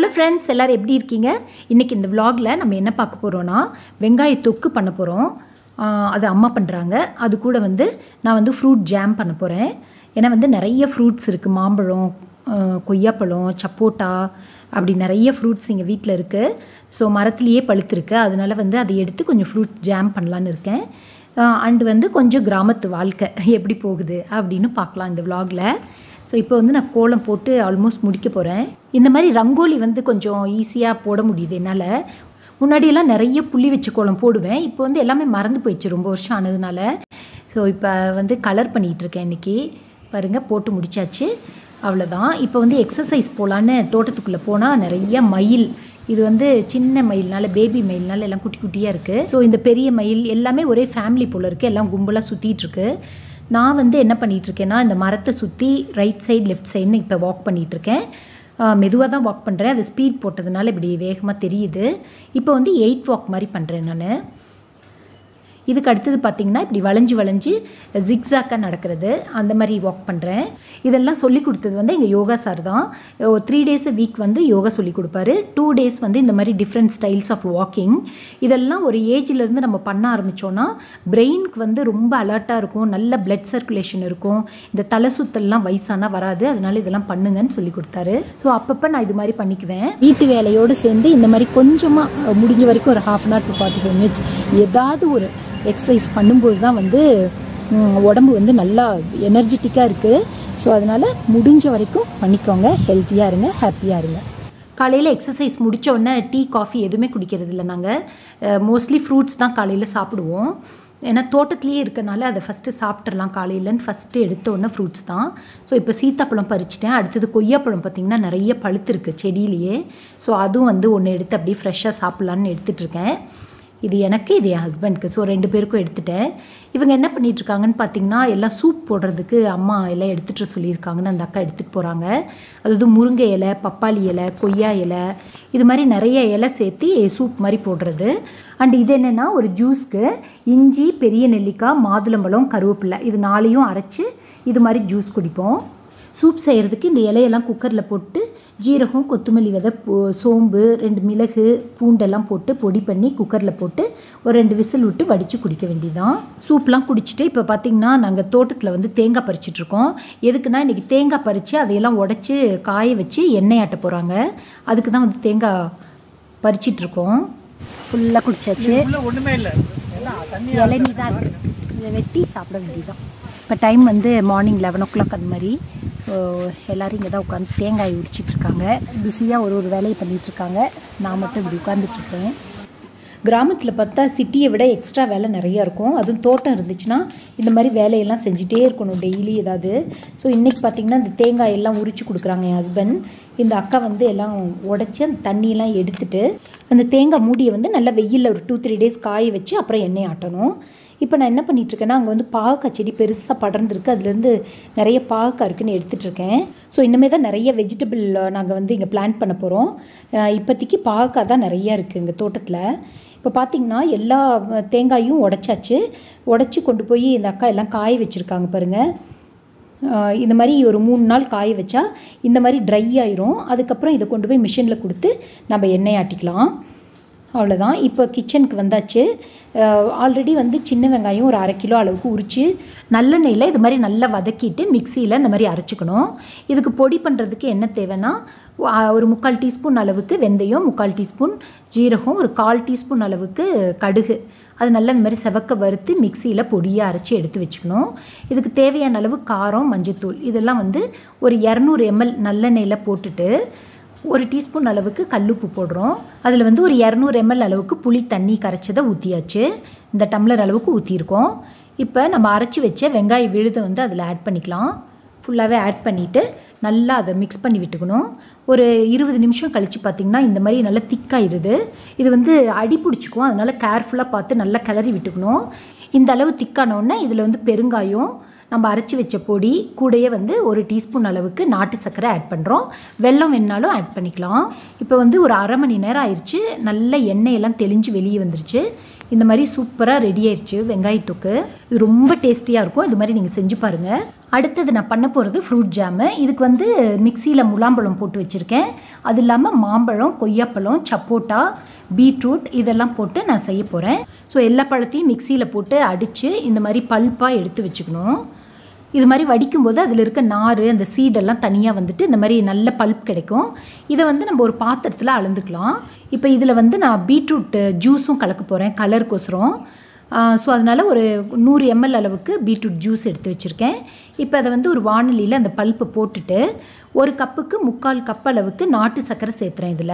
hello friends எல்லோரும் எப்படி இருக்கீங்க இன்றைக்கி இந்த vlogல நம்ம என்ன பார்க்க போகிறோன்னா வெங்காய தொக்கு பண்ண போகிறோம் அது அம்மா பண்ணுறாங்க அது கூட வந்து நான் வந்து ஃப்ரூட் ஜாம் பண்ண போகிறேன் ஏன்னா வந்து நிறைய ஃப்ரூட்ஸ் இருக்குது மாம்பழம் ஆஹ், கொய்யாப்பழம் சப்போட்டா அப்படி நிறைய ஃப்ரூட்ஸ் எங்கள் வீட்டில் இருக்குது ஸோ மரத்துலேயே பழுத்திருக்கு அதனால வந்து அதை எடுத்து கொஞ்சம் ஃப்ரூட் ஜாம் பண்ணலான்னு இருக்கேன் அண்டு வந்து கொஞ்சம் கிராமத்து வாழ்க்கை எப்படி போகுது அப்படின்னு பார்க்கலாம் இந்த vlogல ஸோ இப்போ வந்து நான் கோலம் போட்டு ஆல்மோஸ்ட் முடிக்க போகிறேன் இந்த மாதிரி ரங்கோலி வந்து கொஞ்சம் ஈஸியாக போட முடியுது என்னால் முன்னாடியெல்லாம் நிறைய புள்ளி வச்ச கோலம் போடுவேன் இப்போ வந்து எல்லாமே மறந்து போயிடுச்சு ரொம்ப வருஷம் ஆனதுனால ஸோ இப்போ வந்து கலர் பண்ணிகிட்டு இருக்கேன் இன்றைக்கி பாருங்கள் போட்டு முடிச்சாச்சு அவ்வளோதான் இப்போ வந்து எக்ஸசைஸ் போகலான்னு தோட்டத்துக்குள்ளே போனால் நிறைய மயில் இது வந்து சின்ன மயில்னால பேபி மயில்னால எல்லாம் குட்டி குட்டியாக இருக்குது ஸோ இந்த பெரிய மயில் எல்லாமே ஒரே ஃபேமிலி போல் இருக்குது எல்லாம் கும்பலாக சுற்றிட்டு இருக்கு நான் வந்து என்ன பண்ணிட்டு இருக்கேன்னா இந்த மரத்தை சுற்றி ரைட் சைடு லெஃப்ட் சைடுன்னு இப்போ வாக் பண்ணிட்டு இருக்கேன் மெதுவாக தான் வாக் பண்ணுறேன் அது ஸ்பீட் போட்டதுனால இப்படி வேகமாக தெரியுது இப்போ வந்து எயிட் வாக் மாதிரி பண்ணுறேன் நான் இதுக்கு அடுத்தது பார்த்திங்கன்னா இப்படி வளைஞ்சு வளைஞ்சு ஜிக்ஸாக்காக நடக்கிறது அந்த மாதிரி வாக் பண்ணுறேன் இதெல்லாம் சொல்லி கொடுத்தது வந்து எங்கள் யோகா சார் தான் த்ரீ டேஸ் வீக் வந்து யோகா சொல்லி கொடுப்பாரு டூ டேஸ் வந்து இந்த மாதிரி டிஃப்ரெண்ட் ஸ்டைல்ஸ் ஆஃப் வாக்கிங் இதெல்லாம் ஒரு ஏஜ்லேருந்து நம்ம பண்ண ஆரம்பித்தோன்னா பிரெயினுக்கு வந்து ரொம்ப அலர்ட்டாக இருக்கும் நல்ல பிளட் சர்க்குலேஷன் இருக்கும் இந்த தலை சுத்தல்லாம் வயசானா வராது அதனால இதெல்லாம் பண்ணுங்கன்னு சொல்லி கொடுத்தாரு ஸோ அப்பப்போ நான் இது மாதிரி பண்ணிக்குவேன் வீட்டு வேலையோடு சேர்ந்து இந்த மாதிரி கொஞ்சமாக முடிஞ்ச வரைக்கும் ஒரு half an hour to forty five minutes ஏதாவது ஒரு எக்ஸசைஸ் பண்ணும்போது தான் வந்து ம், உடம்பு வந்து நல்லா எனர்ஜெட்டிக்காக இருக்குது ஸோ அதனால் முடிஞ்ச வரைக்கும் பண்ணிக்கோங்க ஹெல்த்தியாக இருங்க ஹாப்பியாக இருங்க காலையில் எக்ஸசைஸ் முடிச்ச உடனே டீ காஃபி எதுவுமே குடிக்கிறது இல்லை நாங்கள் மோஸ்ட்லி ஃப்ரூட்ஸ் தான் காலையில் சாப்பிடுவோம் ஏன்னா தோட்டத்துலேயே இருக்கனால அதை ஃபஸ்ட்டு சாப்பிட்றலாம் காலையிலன்னு ஃபஸ்ட்டு எடுத்த உடனே ஃப்ரூட்ஸ் தான் ஸோ இப்போ சீத்தாப்பழம் பறிச்சிட்டேன் அடுத்தது கொய்யாப்பழம் பார்த்திங்கன்னா நிறைய பழுத்திருக்கு செடியிலேயே ஸோ அதுவும் வந்து ஒன்று எடுத்து அப்படியே ஃப்ரெஷ்ஷாக சாப்பிட்லான்னு எடுத்துகிட்டு இருக்கேன் இது எனக்கு இது என் ஹஸ்பண்ட்க்கு ஸோ ரெண்டு பேருக்கும் எடுத்துட்டேன் இவங்க என்ன பண்ணிட்டு இருக்காங்கன்னு பார்த்தீங்கன்னா எல்லாம் சூப் போடுறதுக்கு அம்மா எல்லாம் எடுத்துகிட்டு வர சொல்லியிருக்காங்கன்னு அந்த அக்கா எடுத்துகிட்டு போகிறாங்க அதாவது முருங்கை இலை பப்பாளி இலை கொய்யா இலை இது மாதிரி நிறைய இலை சேர்த்து சூப் மாதிரி போடுறது அண்ட் இது என்னென்னா ஒரு ஜூஸ்க்கு இஞ்சி பெரிய நெல்லிக்காய் மாதுளம்பழம் கருவேப்பிலை இது நாளையும் அரைச்சி இது மாதிரி ஜூஸ் குடிப்போம் சூப் செய்கிறதுக்கு இந்த இலையெல்லாம் குக்கரில் போட்டு ஜீரகம் கொத்தமல்லி விதை போ- சோம்பு ரெண்டு மிளகு பூண்டெல்லாம் போட்டு பொடி பண்ணி குக்கரில் போட்டு ஒரு ரெண்டு விசில் விட்டு வடித்து குடிக்க வேண்டியதுதான் சூப்லாம் குடிச்சிட்டு இப்போ பார்த்திங்கன்னா நாங்கள் தோட்டத்தில் வந்து தேங்காய் பறிச்சிட்டு இருக்கோம் எதுக்குன்னா இன்றைக்கி தேங்காய் பறித்து அதையெல்லாம் உடச்சி காய வச்சு எண்ணெய் ஆட்ட போகிறாங்க அதுக்கு தான் வந்து தேங்காய் பறிச்சிட்டு இருக்கோம் ஃபுல்லாக குடிச்சாச்சு ஒண்ணுமே இல்ல எல்லாம் தண்ணி இளநீ தான் இருக்குது இதை வெட்டி சாப்பிட வேண்டியதுதான் இப்போ டைம் வந்து மார்னிங் லெவன் ஓ கிளாக் அந்த மாதிரி ஸோ எல்லோரும் இங்கே தான் உட்காந்து தேங்காய் உரிச்சிட்டு இருக்காங்க பிஸியாக ஒரு ஒரு வேலையை பண்ணிட்டு இருக்காங்க நான் மட்டும் இப்படி உட்காந்துட்டு இருக்கேன் கிராமத்தில் பார்த்தா சிட்டியை விட எக்ஸ்ட்ரா வேலை நிறையா இருக்கும் அதுவும் தோட்டம் இருந்துச்சுன்னா இந்த மாதிரி வேலையெல்லாம் செஞ்சுட்டே இருக்கணும் டெய்லி ஏதாவது ஸோ இன்றைக்கி பார்த்தீங்கன்னா இந்த தேங்காய் எல்லாம் உரிச்சு கொடுக்குறாங்க என் ஹஸ்பண்ட் இந்த அக்கா வந்து எல்லாம் உடச்சி அந்த தண்ணியெல்லாம் எடுத்துட்டு அந்த தேங்காய் மூடியை வந்து நல்லா வெயிலில் ஒரு டூ த்ரீ டேஸ் காய வச்சு அப்புறம் எண்ணெய் ஆட்டணும் இப்போ நான் என்ன பண்ணிட்டு இருக்கேன்னா அங்கே வந்து பாகக்காய் செடி பெருசாக படர்ந்துருக்கு அதுலேருந்து நிறைய பாகக்காய் இருக்குன்னு எடுத்துட்டு இருக்கேன் ஸோ இனிமே தான் நிறைய வெஜிடபிள் நாங்கள் வந்து இங்கே பிளான் பண்ண போகிறோம் இப்போதைக்கு பாகக்காய் தான் நிறையா இருக்குது எங்கள் தோட்டத்தில் இப்போ பார்த்தீங்கன்னா எல்லா அஹ், தேங்காயும் உடைச்சாச்சு உடச்சி கொண்டு போய் இந்த அக்கா எல்லாம் காய வச்சுருக்காங்க பாருங்கள் ஆஹ் இந்த மாதிரி ஒரு மூணு நாள் காய வச்சா இந்த மாதிரி ட்ரை ஆயிரும் அதுக்கப்புறம் இதை கொண்டு போய் மிஷினில் கொடுத்து நம்ம எண்ணெய் ஆட்டிக்கலாம் அவ்வளோதான் இப்போ கிச்சனுக்கு வந்தாச்சு ஆல்ரெடி வந்து சின்ன வெங்காயம் ஒரு அரை கிலோ அளவுக்கு உரித்து நல்லெண்ணெயில் இது மாதிரி நல்லா வதக்கிட்டு மிக்சியில் இந்த மாதிரி அரைச்சிக்கணும் இதுக்கு பொடி பண்ணுறதுக்கு என்ன தேவைன்னா ஆ, ஒரு முக்கால் டீஸ்பூன் அளவுக்கு வெந்தயம் முக்கால் டீஸ்பூன் ஜீரகம் ஒரு கால் டீஸ்பூன் அளவுக்கு கடுகு அது நல்லா இந்த மாதிரி செவக்க வறுத்து மிக்சியில் பொடியாக அரைச்சி எடுத்து வச்சுக்கணும் இதுக்கு தேவையான அளவு காரம் மஞ்சத்தூள் இதெல்லாம் வந்து ஒரு இரநூறு எம்எல் நல்லெண்ணெயில் போட்டுட்டு ஒரு டீஸ்பூன் அளவுக்கு கல்லுப்பு போடுறோம் அதில் வந்து ஒரு இரநூறு எம்எல் அளவுக்கு புளி தண்ணி கரைச்சதை ஊற்றியாச்சு இந்த டம்ளர் அளவுக்கு ஊற்றிருக்கோம் இப்போ நம்ம அரைச்சி வச்ச வெங்காய விழுதை வந்து அதில் ஆட் பண்ணிக்கலாம் ஃபுல்லாகவே ஆட் பண்ணிவிட்டு நல்லா அதை மிக்ஸ் பண்ணி விட்டுக்கணும் ஒரு இருபது நிமிஷம் கழித்து பார்த்திங்கன்னா இந்த மாதிரி நல்லா திக்காயிருது இது வந்து அடி பிடிச்சிக்கும் அதனால் கேர்ஃபுல்லாக பார்த்து நல்லா கிளறி விட்டுக்கணும் இந்த அளவு திக்கானோடனே இதில் வந்து பெருங்காயம் நம்ம அரைச்சி வச்ச பொடி கூடயே வந்து ஒரு டீஸ்பூன் அளவுக்கு நாட்டு சர்க்கரை ஆட் பண்ணுறோம் வெல்லம் வேணாலும் ஆட் பண்ணிக்கலாம் இப்போ வந்து ஒரு அரை மணி நேரம் ஆயிடுச்சு நல்ல எண்ணெயெல்லாம் தெளிஞ்சு வெளியே வந்துருச்சு இந்த மாதிரி சூப்பராக ரெடி ஆயிடுச்சு வெங்காயத்தொக்கு இது ரொம்ப டேஸ்டியாக இருக்கும் இது மாதிரி நீங்கள் செஞ்சு பாருங்கள் அடுத்தது நான் பண்ண போகிறது ஃப்ரூட் ஜாமு இதுக்கு வந்து மிக்சியில் முலாம்பழம் போட்டு வச்சுருக்கேன் அது இல்லாமல் மாம்பழம் கொய்யாப்பழம் சப்போட்டா பீட்ரூட் இதெல்லாம் போட்டு நான் செய்ய போகிறேன் ஸோ எல்லா பழத்தையும் மிக்சியில் போட்டு அடித்து இந்த மாதிரி பல்ப்பாக எடுத்து வச்சுக்கணும் இது மாதிரி வடிக்கும்போது அதில் இருக்க நார் அந்த சீடெல்லாம் தனியாக வந்துட்டு இந்த மாதிரி நல்ல பல்ப் கிடைக்கும் இதை வந்து நம்ம ஒரு பாத்திரத்தில் அளந்துக்கலாம் இப்போ இதில் வந்து நான் பீட்ரூட் ஜூஸும் கலக்க போகிறேன் கலருக்கோசரம் ஸோ அதனால் ஒரு நூறு எம்எல் அளவுக்கு பீட்ரூட் ஜூஸ் எடுத்து வச்சுருக்கேன் இப்போ அதை வந்து ஒரு வானொலியில் அந்த பல்ப்பை போட்டுட்டு ஒரு கப்புக்கு முக்கால் கப் அளவுக்கு நாட்டு சர்க்கரை சேர்த்துறேன் இதில்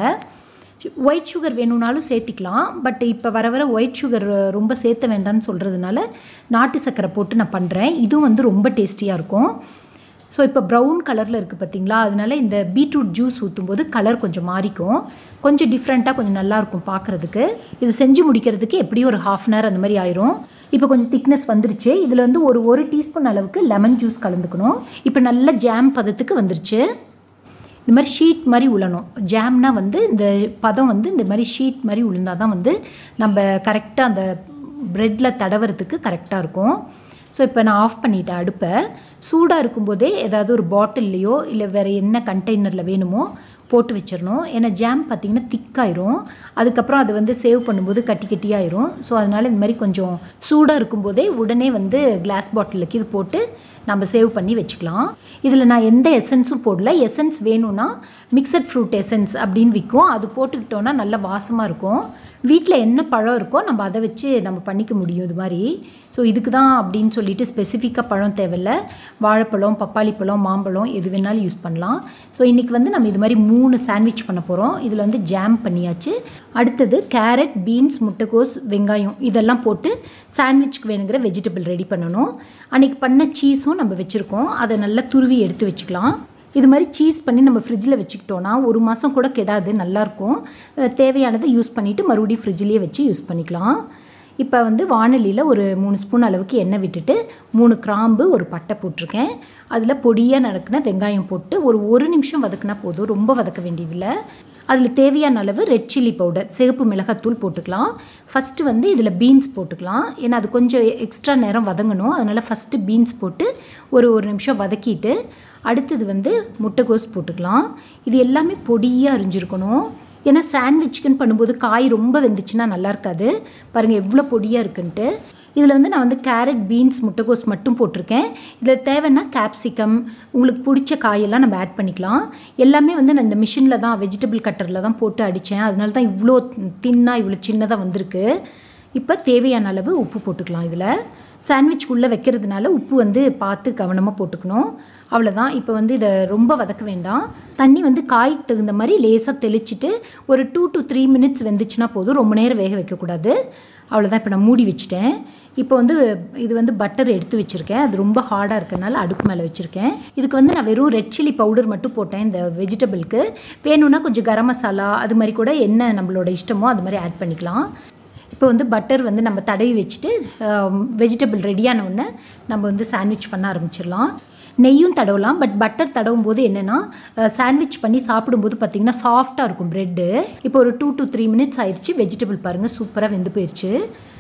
ஒயிட் சுகர் வேணும்னாலும் சேர்த்திக்கலாம் பட் இப்போ வர வர ஒயிட் சுகர் ரொம்ப சேர்த்த வேண்டாம்னு சொல்கிறதுனால நாட்டு சர்க்கரை போட்டு நான் பண்ணுறேன் இதுவும் வந்து ரொம்ப டேஸ்டியாக இருக்கும் ஸோ இப்போ ப்ரௌன் கலரில் இருக்குது பார்த்தீங்களா அதனால இந்த பீட்ரூட் ஜூஸ் ஊற்றும்போது கலர் கொஞ்சம் மாறிக்கும் கொஞ்சம் டிஃப்ரெண்ட்டாக கொஞ்சம் நல்லாயிருக்கும் பார்க்குறதுக்கு இது செஞ்சு முடிக்கிறதுக்கு எப்படியும் ஒரு ஹாஃப் அன் ஹவர் அந்த மாதிரி ஆயிரும் இப்போ கொஞ்சம் திக்னஸ் வந்துருச்சு இதில் வந்து ஒரு ஒரு டீஸ்பூன் அளவுக்கு லெமன் ஜூஸ் கலந்துக்கணும் இப்போ நல்ல ஜாம் பதத்துக்கு வந்துருச்சு இந்த மாதிரி ஷீட் மாதிரி உழணும் ஜாம்னா வந்து இந்த பதம் வந்து இந்த மாதிரி ஷீட் மாதிரி உளுந்தால் தான் வந்து நம்ம கரெக்டாக அந்த ப்ரெட்டில் தடவுறதுக்கு கரெக்டாக இருக்கும் ஸோ இப்போ நான் ஆஃப் பண்ணிட்டேன் அடுப்பை சூடாக இருக்கும்போதே ஏதாவது ஒரு பாட்டில்லையோ இல்லை வேறு என்ன கண்டெய்னரில் வேணுமோ போட்டு வச்சிடணும் ஏன்னா ஜாம் பார்த்திங்கன்னா திக்காயிரும் அதுக்கப்புறம் அது வந்து சேவ் பண்ணும்போது கட்டி கட்டியாயிரும் ஸோ அதனால் இந்த மாதிரி கொஞ்சம் சூடாக இருக்கும்போதே உடனே வந்து கிளாஸ் பாட்டிலுக்கு இது போட்டு நம்ம சேவ் பண்ணி வச்சுக்கலாம் இதில் நான் எந்த எசன்ஸும் போடல எசன்ஸ் வேணும்னா மிக்சட் ஃப்ரூட் எசன்ஸ் அப்படின்னு விற்கும் அது போட்டுக்கிட்டோன்னா நல்ல வாசமாக இருக்கும் வீட்டில் என்ன பழம் இருக்கோ நம்ம அதை வச்சு நம்ம பண்ணிக்க முடியும் இது மாதிரி ஸோ இதுக்கு தான் அப்படின்னு சொல்லிட்டு ஸ்பெசிஃபிக்காக பழம் தேவையில்ல வாழைப்பழம் பப்பாளி பழம் மாம்பழம் எது வேணாலும் யூஸ் பண்ணலாம் ஸோ இன்றைக்கி வந்து நம்ம இது மாதிரி மூணு சாண்ட்விச் பண்ண போகிறோம் இதில் வந்து ஜாம் பண்ணியாச்சு அடுத்தது கேரட் பீன்ஸ் முட்டைக்கோஸ் வெங்காயம் இதெல்லாம் போட்டு சாண்ட்விச்சுக்கு வேணுங்கிற வெஜிடபிள் ரெடி பண்ணணும் அன்றைக்கி பண்ண சீஸும் நம்ம வச்சுருக்கோம் அதை நல்லா துருவி எடுத்து வச்சுக்கலாம் இது மாதிரி சீஸ் பண்ணி நம்ம ஃப்ரிட்ஜில் வச்சுக்கிட்டோன்னா ஒரு மாதம் கூட கெடாது நல்லாயிருக்கும் தேவையானதை யூஸ் பண்ணிவிட்டு மறுபடியும் ஃப்ரிட்ஜ்லேயே வச்சு யூஸ் பண்ணிக்கலாம் இப்போ வந்து வானலியில் ஒரு மூணு ஸ்பூன் அளவுக்கு எண்ணெய் விட்டுட்டு மூணு கிராம்பு ஒரு பட்டை போட்டிருக்கேன் அதில் பொடியாக நடக்கின வெங்காயம் போட்டு ஒரு ஒரு நிமிஷம் வதக்குனா போதும் ரொம்ப வதக்க வேண்டியதில்லை அதில் தேவையான அளவு ரெட் சில்லி பவுடர் சிகப்பு மிளகாத்தூள் போட்டுக்கலாம் ஃபஸ்ட்டு வந்து இதில் பீன்ஸ் போட்டுக்கலாம் ஏன்னா அது கொஞ்சம் எக்ஸ்ட்ரா நேரம் வதங்கணும் அதனால் ஃபஸ்ட்டு பீன்ஸ் போட்டு ஒரு ஒரு நிமிஷம் வதக்கிட்டு அடுத்தது வந்து முட்டைகோஸ் போட்டுக்கலாம் இது எல்லாமே பொடியாக அரிஞ்சிருக்கணும் ஏன்னா சாண்ட்விச்சுக்குன்னு பண்ணும்போது காய் ரொம்ப வெந்துச்சுன்னா நல்லா இருக்காது பாருங்கள் எவ்வளோ பொடியாக இருக்குன்ட்டு இதில் வந்து நான் வந்து கேரட் பீன்ஸ் முட்டைகோஸ் மட்டும் போட்டிருக்கேன் இதில் தேவைன்னா கேப்சிகம் உங்களுக்கு பிடிச்ச காயெல்லாம் நம்ம ஆட் பண்ணிக்கலாம் எல்லாமே வந்து நான் இந்த மிஷினில் தான் வெஜிடபிள் கட்டரில் தான் போட்டு அடித்தேன் அதனால தான் இவ்வளோ தின்னாக இவ்வளோ சின்னதாக வந்திருக்கு இப்போ தேவையான அளவு உப்பு போட்டுக்கலாம் இதில் சாண்ட்விச்குள்ளே வைக்கிறதுனால உப்பு வந்து பார்த்து கவனமாக போட்டுக்கணும் அவ்வளோதான் இப்போ வந்து இதை ரொம்ப வதக்க வேண்டாம் தண்ணி வந்து காய்க்கு தகுந்த மாதிரி லேசாக தெளிச்சிட்டு ஒரு டூ டு த்ரீ மினிட்ஸ் வெந்துச்சுன்னா போதும் ரொம்ப நேரம் வேக வைக்கக்கூடாது அவ்வளோதான் இப்போ நான் மூடி வச்சுட்டேன் இப்போ வந்து இது வந்து பட்டர் எடுத்து வச்சுருக்கேன் அது ரொம்ப ஹார்டாக இருக்கனால அடுப்பு மேலே வச்சுருக்கேன் இதுக்கு வந்து நான் வெறும் ரெட் சில்லி பவுடர் மட்டும் போட்டேன் இந்த வெஜிடபிளுக்கு வேணும்னா கொஞ்சம் கரம் மசாலா அது மாதிரி கூட என்ன நம்மளோட இஷ்டமோ அது மாதிரி ஆட் பண்ணிக்கலாம் இப்போ வந்து பட்டர் வந்து நம்ம தடவி வச்சுட்டு வெஜிடபிள் ரெடியான உடனே நம்ம வந்து சாண்ட்விச் பண்ண ஆரம்பிச்சிடலாம் நெய்யும் தடவலாம் பட் பட்டர் தடவும் போது என்னென்னா சாண்ட்விச் பண்ணி சாப்பிடும்போது பார்த்திங்கன்னா சாஃப்டாக இருக்கும் ப்ரெட்டு இப்போ ஒரு டூ டு த்ரீ மினிட்ஸ் ஆயிடுச்சு வெஜிடபிள் பாருங்கள் சூப்பராக வெந்து போயிடுச்சு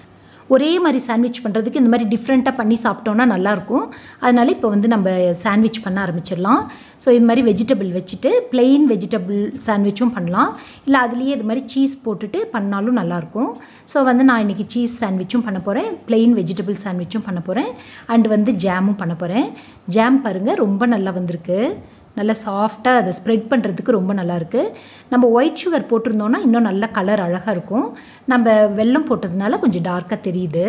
ஒரே மாதிரி சாண்ட்விச் பண்ணுறதுக்கு இந்த மாதிரி டிஃப்ரெண்ட்டாக பண்ணி சாப்பிட்டோன்னா நல்லாயிருக்கும் அதனால் இப்போ வந்து நம்ம சாண்ட்விச் பண்ண ஆரம்பிச்சிடலாம் ஸோ இது மாதிரி வெஜிடபிள் வச்சுட்டு பிளெயின் வெஜிடபிள் சாண்ட்விச்சும் பண்ணலாம் இல்லை அதுலேயே இது மாதிரி சீஸ் போட்டுட்டு பண்ணாலும் நல்லாயிருக்கும் ஸோ வந்து நான் இன்றைக்கி சீஸ் சாண்ட்விச்சும் பண்ண போகிறேன் பிளெயின் வெஜிடபிள் சாண்ட்விச்சும் பண்ண போகிறேன் அண்ட் வந்து ஜாமும் பண்ண போகிறேன் ஜாம் பாருங்கள் ரொம்ப நல்லா வந்திருக்கு நல்லா சாஃப்டாக அதை ஸ்ப்ரெட் பண்ணுறதுக்கு ரொம்ப நல்லாயிருக்கு நம்ம ஒயிட் சுகர் போட்டிருந்தோன்னா இன்னும் நல்ல கலர் அழகாக இருக்கும் நம்ம வெல்லம் போட்டதுனால கொஞ்சம் டார்க்காக தெரியுது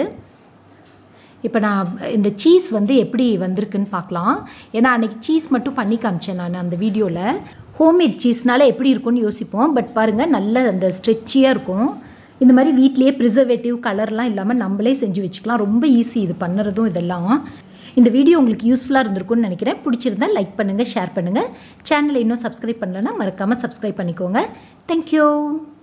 இப்போ நான் இந்த சீஸ் வந்து எப்படி வந்திருக்குன்னு பார்க்கலாம் ஏன்னா அன்றைக்கி சீஸ் மட்டும் பண்ணி காமிச்சேன் நான் அந்த வீடியோவில் ஹோம்மேட் சீஸ்னால எப்படி இருக்கும்னு யோசிப்போம் பட் பாருங்கள் நல்ல அந்த ஸ்ட்ரெச்சியாக இருக்கும் இந்த மாதிரி வீட்லேயே ப்ரிசர்வேட்டிவ் கலர்லாம் இல்லாமல் நம்மளே செஞ்சு வச்சுக்கலாம் ரொம்ப ஈஸி இது பண்ணுறதும் இதெல்லாம் இந்த வீடியோ உங்களுக்கு யூஸ்ஃபுல்லாக இருந்திருக்கும்னு நினைக்கிறேன் பிடிச்சிருந்தா லைக் பண்ணுங்கள் ஷேர் பண்ணுங்கள் சேனலை இன்னும் சப்ஸ்கிரைப் பண்ணலன்னா மறக்காமல் சப்ஸ்கிரைப் பண்ணிக்கோங்க தேங்க்யூ